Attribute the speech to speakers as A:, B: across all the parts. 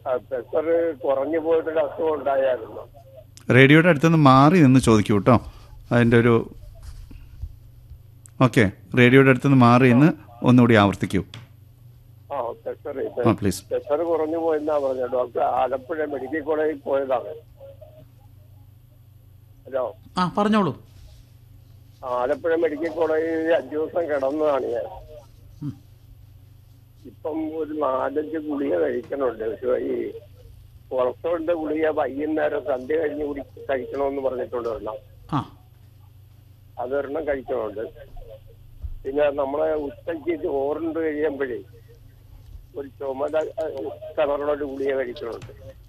A: pressure കുറഞ്ഞു പോയിട്ടൊരു അസുഖം ഉണ്ടായിരുന്നു
B: റേഡിയോയുടെ അടുത്തുനിന്ന് മാറി നിന്ന് ചോദിക്കൂ കേട്ടോ അതിൻ്റെ ഒരു ഓക്കെ റേഡിയോയുടെ അടുത്തുനിന്ന് മാറി നിന്ന് ഒന്നുകൂടി ആവർത്തിക്കൂ
A: ആ പ്രഷർ
B: ആ പ്ലീസ്
A: പ്രഷർ കുറഞ്ഞു പോയെന്നാ പറഞ്ഞത് ഡോക്ടർ ആലപ്പുഴ മെഡിക്കൽ കോളേജിൽ പോയതാണ് ഹലോ
C: ആ പറഞ്ഞോളൂ
A: ആലപ്പുഴ മെഡിക്കൽ കോളേജിൽ അഞ്ചു ദിവസം കിടന്നതാണ് ഞാൻ ഇപ്പം ഒരു നാലഞ്ച് ഗുളിക കഴിക്കണുണ്ട് പക്ഷെ ഈ കൊളസ്ട്രോളിന്റെ ഗുളിക വൈകുന്നേരം സന്ധ്യ കഴിഞ്ഞ് കുടി കഴിക്കണമെന്ന് പറഞ്ഞിട്ടുണ്ട് ഒരെണ്ണം
C: ആ
A: അതൊരെണ്ണം കഴിക്കണുണ്ട് പിന്നെ നമ്മളെ ഉച്ചയ്ക്ക് ചോറുണ്ട് കഴിയുമ്പോഴേ ഒരു ചുമല കളറുള്ള ഒരു ഗുളിക കഴിക്കണുണ്ട്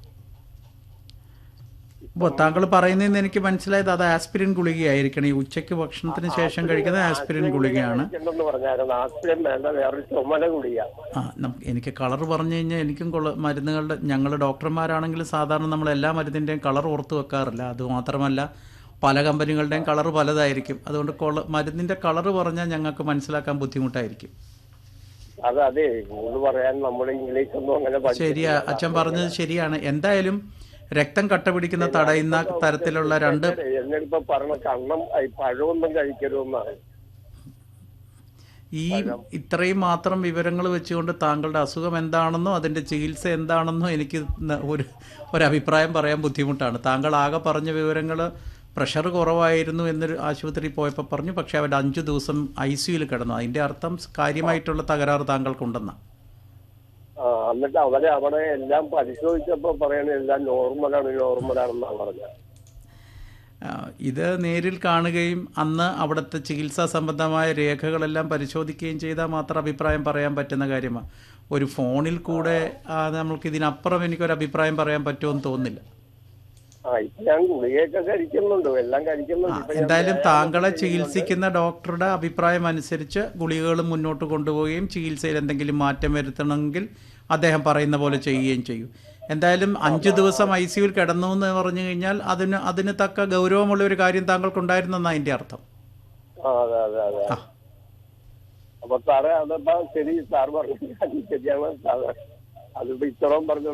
C: അപ്പോൾ താങ്കൾ പറയുന്നതെന്ന് എനിക്ക് മനസ്സിലായത് അത് ആസ്പിരിൻ ഗുളികയായിരിക്കണം ഈ ഉച്ചയ്ക്ക് ഭക്ഷണത്തിന് ശേഷം കഴിക്കുന്നത് ആസ്പിരിൻ ഗുളികയാണ്
A: കഴിക്കണ്ടെന്ന് പറഞ്ഞായിരുന്നു ആസ്പിരിൻ വേണ്ട വേറൊരു ചുമല ഗുളിക
C: ആ നമുക്ക് എനിക്ക് കളർ പറഞ്ഞു കഴിഞ്ഞാൽ എനിക്കും കൊള്ള മരുന്നുകളുടെ ഞങ്ങൾ ഡോക്ടർമാരാണെങ്കിലും സാധാരണ നമ്മൾ എല്ലാ മരുന്നിൻ്റെയും കളർ ഓർത്ത് വെക്കാറില്ല അതുമാത്രമല്ല പല കമ്പനികളുടെയും കളർ പലതായിരിക്കും അതുകൊണ്ട് കൊള മരുന്നിൻ്റെ കളർ പറഞ്ഞാൽ ഞങ്ങൾക്ക് മനസ്സിലാക്കാൻ ബുദ്ധിമുട്ടായിരിക്കും
A: അത് അതെ കൂടുതൽ പറയാൻ നമ്മുടെ ഇംഗ്ലീഷ് ഒന്നും അങ്ങനെ
C: ശരിയാ അച്ഛൻ പറഞ്ഞത് ശരിയാണ് എന്തായാലും രക്തം കട്ട പിടിക്കുന്ന തടയുന്ന തരത്തിലുള്ള രണ്ട്
A: എന്നിട്ടിപ്പോ പറഞ്ഞ കണ്ണം ഈ പഴമൊന്നും കഴിക്കരുതെന്നാണ്
C: ഈ ഇത്രയും മാത്രം വിവരങ്ങൾ വെച്ചുകൊണ്ട് താങ്കളുടെ അസുഖം എന്താണെന്നോ അതിൻ്റെ ചികിത്സ എന്താണെന്നോ എനിക്ക് ന- ഒരു ഒരഭിപ്രായം പറയാൻ ബുദ്ധിമുട്ടാണ് താങ്കൾ ആകെ പറഞ്ഞ വിവരങ്ങൾ പ്രഷർ കുറവായിരുന്നു എന്നൊരു ആശുപത്രിയിൽ പോയപ്പോൾ പറഞ്ഞു പക്ഷേ അവരുടെ അഞ്ച് ദിവസം ഐ സിയുയിൽ കിടന്നു അതിൻ്റെ അർത്ഥം കാര്യമായിട്ടുള്ള തകരാറ് താങ്കൾക്കുണ്ടെന്നാണ്
A: ആ എന്നിട്ട് അവരെ അവിടെ എല്ലാം പരിശോധിച്ചപ്പോ പറയണ എല്ലാം നോർമലാണ് നോർമലാണെന്നാണ് പറഞ്ഞത്
C: ആ, ഇത് നേരിൽ കാണുകയും അന്ന് അവിടുത്തെ ചികിത്സാ സംബന്ധമായ രേഖകളെല്ലാം പരിശോധിക്കുകയും ചെയ്താൽ മാത്രം അഭിപ്രായം പറയാൻ പറ്റുന്ന കാര്യമാണ് ഒരു ഫോണിൽ കൂടെ ആ, നമ്മൾക്ക് ഇതിനപ്പുറം എനിക്കൊരു അഭിപ്രായം പറയാൻ പറ്റുമെന്ന് തോന്നുന്നില്ല
A: ആ ഇപ്പൊ ഞാൻ ഗുളികയൊക്കെ കഴിക്കുന്നുണ്ട് എല്ലാം കഴിക്കുന്നുണ്ട് ഇപ്പൊ ഞാൻ
C: എന്തായാലും താങ്കളെ ചികിത്സിക്കുന്ന ഡോക്ടറുടെ അഭിപ്രായം അനുസരിച്ച് ഗുളികകൾ മുന്നോട്ട് കൊണ്ടുപോവുകയും ചികിത്സയിൽ എന്തെങ്കിലും മാറ്റം വരുത്തണമെങ്കിൽ അദ്ദേഹം പറയുന്ന പോലെ ചെയ്യുകയും ചെയ്യും എന്തായാലും അഞ്ച് ദിവസം ഐ സിയുവിൽ കിടന്നു എന്ന് പറഞ്ഞു കഴിഞ്ഞാൽ അതിന് അതിന് തക്ക ഗൗരവമുള്ള ഒരു കാര്യം താങ്കൾക്കുണ്ടായിരുന്നെന്നാണ് അതിൻ്റെ അർത്ഥം
A: ആ അതെ അതെ അതെ അപ്പൊ സാറേ അതപ്പോ ശരി സാർ പറഞ്ഞു അത് ശരിയാണ് സാറ് അതിപ്പോ ഇത്രയും പറഞ്ഞു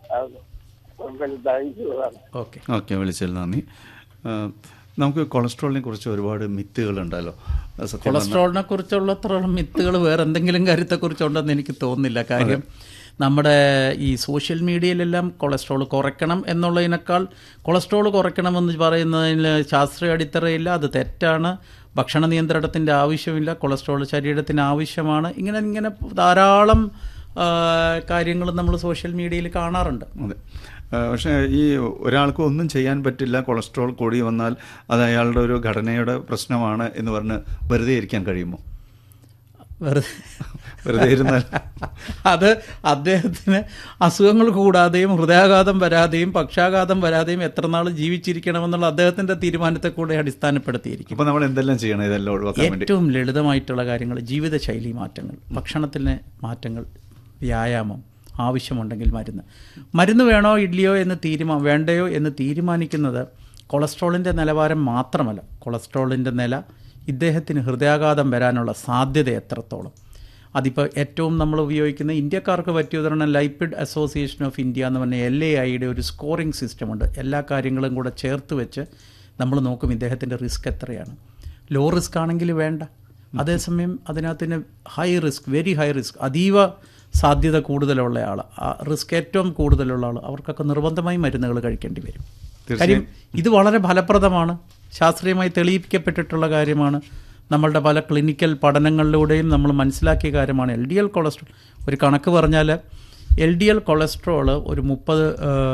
A: thank you sir
C: okay
B: okay വിളിച്ചതിൽ നന്ദി ആ, നമുക്ക് കൊളസ്ട്രോളിനെ കുറിച്ച് ഒരുപാട് മിത്തുകളുണ്ടല്ലോ അത് സത്യം പറഞ്ഞാൽ
C: കൊളസ്ട്രോളിനെ കുറിച്ചുള്ള അത്ര മിത്തുകൾ വേറെ എന്തെങ്കിലും കാര്യത്തെക്കുറിച്ചുണ്ടെന്ന് എനിക്ക് തോന്നുന്നില്ല കാര്യം നമ്മുടെ ഈ സോഷ്യൽ മീഡിയയിലെല്ലാം കൊളസ്ട്രോൾ കുറയ്ക്കണം എന്നുള്ളതിനേക്കാൾ കൊളസ്ട്രോൾ കുറയ്ക്കണമെന്ന് പറയുന്നതിന് ശാസ്ത്രീയ അടിത്തറയില്ല അത് തെറ്റാണ് ഭക്ഷണ നിയന്ത്രണത്തിൻ്റെ ആവശ്യമില്ല കൊളസ്ട്രോൾ ശരീരത്തിന് ആവശ്യമാണ് ഇങ്ങനെ ഇങ്ങനെ ധാരാളം കാര്യങ്ങൾ നമ്മൾ സോഷ്യൽ മീഡിയയിൽ കാണാറുണ്ട്
B: അതെ ആ, പക്ഷേ ഈ ഒരാൾക്ക് ഒന്നും ചെയ്യാൻ പറ്റില്ല കൊളസ്ട്രോൾ കൂടി വന്നാൽ അത് അയാളുടെ ഒരു ഘടനയുടെ പ്രശ്നമാണ് എന്ന് പറഞ്ഞ് വെറുതെ ഇരിക്കാൻ കഴിയുമോ
C: വെറുതെ
B: വെറുതെ ഇരുന്നാൽ
C: അത് അദ്ദേഹത്തിന് അസുഖങ്ങൾ കൂടാതെയും ഹൃദയാഘാതം വരാതെയും പക്ഷാഘാതം വരാതെയും എത്ര നാൾ ജീവിച്ചിരിക്കണമെന്നുള്ള അദ്ദേഹത്തിന്റെ തീരുമാനത്തെ കൂടെ അടിസ്ഥാനപ്പെടുത്തിയിരിക്കും
B: അപ്പോൾ നമ്മൾ എന്തെല്ലാം ചെയ്യണം ഇതെല്ലാം ഒഴിവാക്കാൻ വേണ്ടി
C: ഏറ്റവും ലളിതമായിട്ടുള്ള കാര്യങ്ങൾ ജീവിതശൈലി മാറ്റങ്ങൾ ഭക്ഷണത്തിലെ മാറ്റങ്ങൾ വ്യായാമം ആവശ്യമുണ്ടെങ്കിൽ മരുന്ന് മരുന്ന് വേണോ ഇഡ്ലിയോ എന്ന് തീരുമാ വേണ്ടയോ എന്ന് തീരുമാനിക്കുന്നത് കൊളസ്ട്രോളിൻ്റെ നിലവാരം മാത്രമല്ല കൊളസ്ട്രോളിൻ്റെ നില ഇദ്ദേഹത്തിന് ഹൃദയാഘാതം വരാനുള്ള സാധ്യത എത്രത്തോളം അതിപ്പോൾ ഏറ്റവും നമ്മൾ ഉപയോഗിക്കുന്ന ഇന്ത്യക്കാർക്ക് പറ്റിയ ഉദാഹരണം ലൈപ്പിഡ് അസോസിയേഷൻ ഓഫ് ഇന്ത്യ എന്ന് പറഞ്ഞ എൽ എ ഐയുടെ ഒരു സ്കോറിംഗ് സിസ്റ്റമുണ്ട് എല്ലാ കാര്യങ്ങളും കൂടെ ചേർത്ത് വെച്ച് നമ്മൾ നോക്കും ഇദ്ദേഹത്തിൻ്റെ റിസ്ക് എത്രയാണ് ലോ റിസ്ക് ആണെങ്കിൽ വേണ്ട അതേസമയം അതിനകത്തിന് high risk very high risk അതീവ സാധ്യത കൂടുതലുള്ള ആൾ റിസ്ക് ഏറ്റവും കൂടുതലുള്ള ആൾ അവർക്കൊക്കെ നിർബന്ധമായി മരുന്നുകൾ കഴിക്കേണ്ടി വരും കാര്യം ഇത് വളരെ ഫലപ്രദമാണ് ശാസ്ത്രീയമായി തെളിയിക്കപ്പെട്ടിട്ടുള്ള കാര്യമാണ് നമ്മളുടെ പല ക്ലിനിക്കൽ പഠനങ്ങളിലൂടെയും നമ്മൾ മനസ്സിലാക്കിയ കാര്യമാണ് എൽ ഡി എൽ കൊളസ്ട്രോൾ ഒരു കണക്ക് പറഞ്ഞാൽ എൽ ഡി എൽ കൊളസ്ട്രോൾ ഒരു മുപ്പത്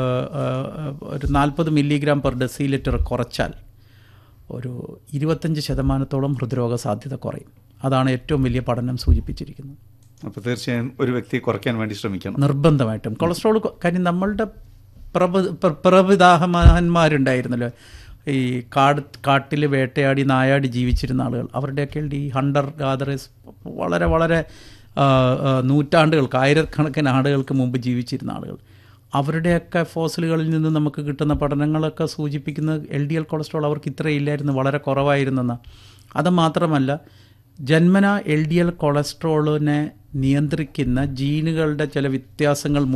C: ഒരു നാൽപ്പത് മില്ലിഗ്രാം പെർ ഡെസിലിറ്റർ കുറച്ചാൽ ഒരു ഇരുപത്തഞ്ച് ശതമാനത്തോളം ഹൃദ്രോഗ സാധ്യത കുറയും അതാണ് ഏറ്റവും വലിയ പഠനം സൂചിപ്പിച്ചിരിക്കുന്നത്
B: അപ്പോൾ തീർച്ചയായും ഒരു വ്യക്തി കുറയ്ക്കാൻ വേണ്ടി ശ്രമിക്കണം
C: നിർബന്ധമായിട്ടും കൊളസ്ട്രോൾ കൊ- കാര്യം നമ്മളുടെ പ്രഭ പ്ര- പ്രപിതാമഹന്മാരുണ്ടായിരുന്നല്ലോ ഈ കാട് കാട്ടിൽ വേട്ടയാടി നായാടി ജീവിച്ചിരുന്ന ആളുകൾ അവരുടെയൊക്കെ ഈ ഹണ്ടർ ഗാദറേഴ്സ് വളരെ വളരെ ആ, ആ, നൂറ്റാണ്ടുകൾക്ക് ആയിരക്കണക്കിന് ആളുകൾക്ക് മുമ്പ് ജീവിച്ചിരുന്ന ആളുകൾ അവരുടെയൊക്കെ ഫോസിലുകളിൽ നിന്ന് നമുക്ക് കിട്ടുന്ന പഠനങ്ങളൊക്കെ സൂചിപ്പിക്കുന്നത് എൽ ഡി എൽ കൊളസ്ട്രോൾ അവർക്ക് ഇത്രയില്ലായിരുന്നു വളരെ കുറവായിരുന്നെന്ന് അത് മാത്രമല്ല ജന്മന എൽ ഡി എൽ കൊളസ്ട്രോളിനെ നിയന്ത്രിക്കുന്ന ജീനുകളുടെ ചില വ്യത്യാസങ്ങൾ